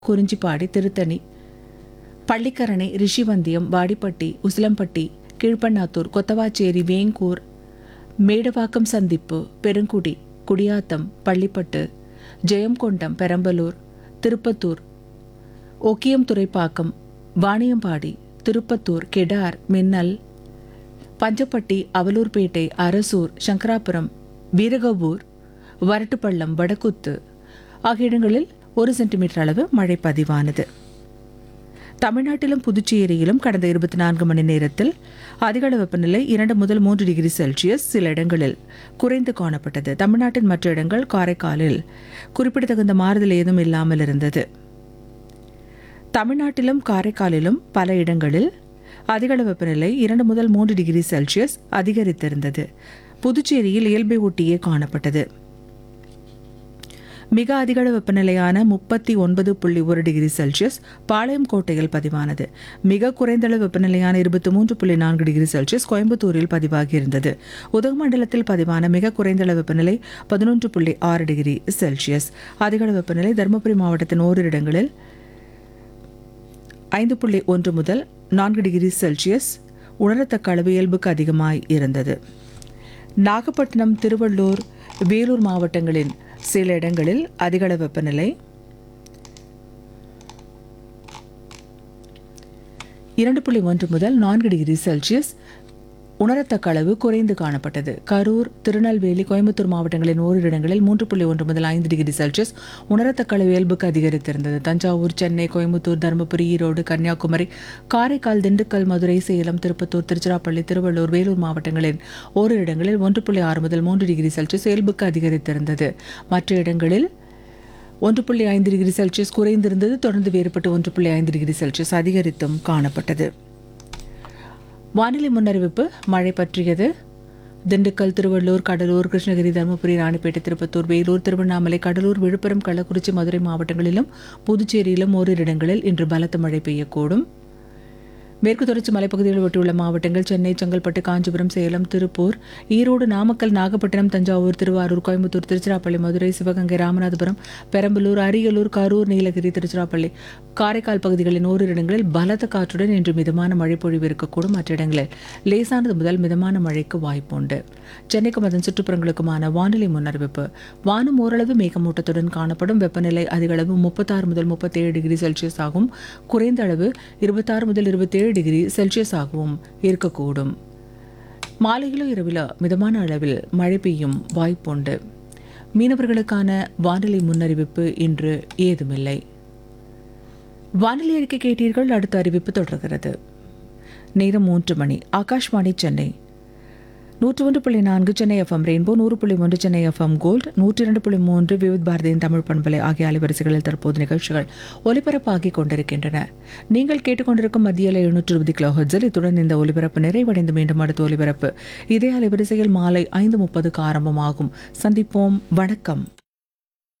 குறிஞ்சிப்பாடி திருத்தணி பள்ளிக்கரணை ரிஷிவந்தியம் வாடிப்பட்டி உசிலம்பட்டி கீழ்பண்ணாத்தூர் கொத்தவாச்சேரி வேங்கூர் மேடவாக்கம் சந்திப்பு பெருங்குடி குடியாத்தம் பள்ளிப்பட்டு ஜெயங்கொண்டம் பெரம்பலூர் திருப்பத்தூர் ஒக்கியம் துறைப்பாக்கம் வாணியம்பாடி திருப்பத்தூர் கெடார் மின்னல் பஞ்சப்பட்டி அவலூர்பேட்டை அரசூர் சங்கராபுரம் வீரகபூர் வரட்டுப்பள்ளம் வடக்குத்து ஆகிய இடங்களில் ஒரு சென்டிமீட்டர் அளவு மழை பதிவானது தமிழ்நாட்டிலும் புதுச்சேரியிலும் கடந்த இருபத்தி நான்கு மணி நேரத்தில் அதிகளவு வெப்பநிலை இரண்டு முதல் மூன்று டிகிரி செல்சியஸ் சில இடங்களில் குறைந்து காணப்பட்டது தமிழ்நாட்டின் மற்ற இடங்கள் காரைக்காலில் குறிப்பிடத்தகுந்த மாறுதல் ஏதும் இல்லாமல் இருந்தது தமிழ்நாட்டிலும் காரைக்காலிலும் பல இடங்களில் அதிகளவு வெப்பநிலை இரண்டு முதல் மூன்று டிகிரி செல்சியஸ் அதிகரித்திருந்தது புதுச்சேரியில் இயல்பை ஒட்டியே காணப்பட்டது மிக அதிகளவு வெப்பநிலையான முப்பத்தி ஒன்பது புள்ளி ஒரு டிகிரி செல்சியஸ் பாளையம் கோட்டையில் பதிவானது மிக குறைந்த அளவு வெப்பநிலையான இருபத்தி மூன்று புள்ளி நான்கு டிகிரி செல்சியஸ் கோயம்புத்தூரில் பதிவாகியிருந்தது உதகமண்டலத்தில் பதிவான மிக குறைந்த அளவு வெப்பநிலை பதினொன்று புள்ளி ஆறு டிகிரி செல்சியஸ் அதிகளவு வெப்பநிலை தருமபுரி மாவட்டத்தின் ஓரிரு இடங்களில் ஐந்து புள்ளி ஒன்று முதல் நான்கு டிகிரி செல்சியஸ் உணரத்தக்க அளவு இயல்புக்கு அதிகமாய் இருந்தது நாகப்பட்டினம் திருவள்ளூர் வேலூர் மாவட்டங்களின் சில இடங்களில் அதிகளவு வெப்பநிலை இரண்டு புள்ளி ஒன்று முதல் நான்கு டிகிரி செல்சியஸ் உணரத்தக்க அளவு குறைந்து காணப்பட்டது கரூர் திருநெல்வேலி கோயம்புத்தூர் மாவட்டங்களின் ஓரிரு இடங்களில் மூன்று புள்ளி ஒன்று முதல் ஐந்து டிகிரி செல்சியஸ் உணரத்தக்க அளவு இயல்புக்கு அதிகரித்திருந்தது தஞ்சாவூர் சென்னை கோயம்புத்தூர் தருமபுரி ஈரோடு கன்னியாகுமரி காரைக்கால் திண்டுக்கல் மதுரை சேலம் திருப்பத்தூர் திருச்சிராப்பள்ளி திருவள்ளூர் வேலூர் மாவட்டங்களின் ஓரிரு இடங்களில் ஒன்று புள்ளி ஆறு முதல் மூன்று டிகிரி செல்சியஸ் இயல்புக்கு அதிகரித்திருந்தது மற்ற இடங்களில் ஒன்று புள்ளி ஐந்து டிகிரி செல்சியஸ் குறைந்திருந்தது தொடர்ந்து வேறுபட்டு ஒன்று புள்ளி ஐந்து டிகிரி செல்சியஸ் அதிகரித்தும் காணப்பட்டது வானிலை முன்னறிவிப்பு மழை பற்றியது திண்டுக்கல் திருவள்ளூர் கடலூர் கிருஷ்ணகிரி தருமபுரி ராணிப்பேட்டை திருப்பத்தூர் வேலூர் திருவண்ணாமலை கடலூர் விழுப்புரம் கள்ளக்குறிச்சி மதுரை மாவட்டங்களிலும் புதுச்சேரியிலும் ஓரிரு இடங்களில் இன்று பலத்த மழை பெய்யக்கூடும் மேற்கு தொடர்ச்சி மலைப்பகுதிகளை ஒட்டியுள்ள மாவட்டங்கள் சென்னை செங்கல்பட்டு காஞ்சிபுரம் சேலம் திருப்பூர் ஈரோடு நாமக்கல் நாகப்பட்டினம் தஞ்சாவூர் திருவாரூர் கோயம்புத்தூர் திருச்சிராப்பள்ளி மதுரை சிவகங்கை ராமநாதபுரம் பெரம்பலூர் அரியலூர் கரூர் நீலகிரி திருச்சிராப்பள்ளி காரைக்கால் பகுதிகளின் ஓரிரு இடங்களில் பலத்த காற்றுடன் இன்று மிதமான மழை பொழிவு இருக்கக்கூடும் மற்ற இடங்களில் லேசானது முதல் மிதமான மழைக்கு வாய்ப்புண்டு சென்னைக்கும் அதன் சுற்றுப்புறங்களுக்குமான வானிலை முன்னறிவிப்பு வானம் ஓரளவு மேகமூட்டத்துடன் காணப்படும் வெப்பநிலை அதிகளவு முப்பத்தாறு முதல் முப்பத்தேழு டிகிரி செல்சியஸ் ஆகும் குறைந்த அளவு இருபத்தாறு முதல் இருபத்தேழு டிகிரி செல்சியஸ் ஆகவும் இருக்கக்கூடும் மாலையிலோ இரவிலோ மிதமான அளவில் மழை பெய்யும் வாய்ப்புண்டு மீனவர்களுக்கான வானிலை முன்னறிவிப்பு இன்று ஏதுமில்லை வானிலை அறிக்கை கேட்டீர்கள் அடுத்த அறிவிப்பு தொடர்கிறது நேரம் மூன்று மணி ஆகாஷ்வாணி சென்னை நூற்று ஒன்று புள்ளி நான்கு சென்னை எஃப்எம் ரெயின்போ நூறு புள்ளி ஒன்று சென்னை எஃப்எம் கோல்ட் நூற்றி இரண்டு புள்ளி மூன்று விவித் பாரதியின் தமிழ் பண்பலை ஆகிய அலைவரிசைகளில் தற்போது நிகழ்ச்சிகள் ஒலிபரப்பாகிக் கொண்டிருக்கின்றன நீங்கள் கேட்டுக்கொண்டிருக்கும் மத்தியில் எழுநூற்று இருபது கிலோ ஹெர்ட்ஸில் இத்துடன் இந்த ஒலிபரப்பு நிறைவடைந்து மீண்டும் அடுத்த ஒலிபரப்பு இதே அலைவரிசையில் மாலை ஐந்து முப்பதுக்கு ஆரம்பமாகும் சந்திப்போம் வணக்கம்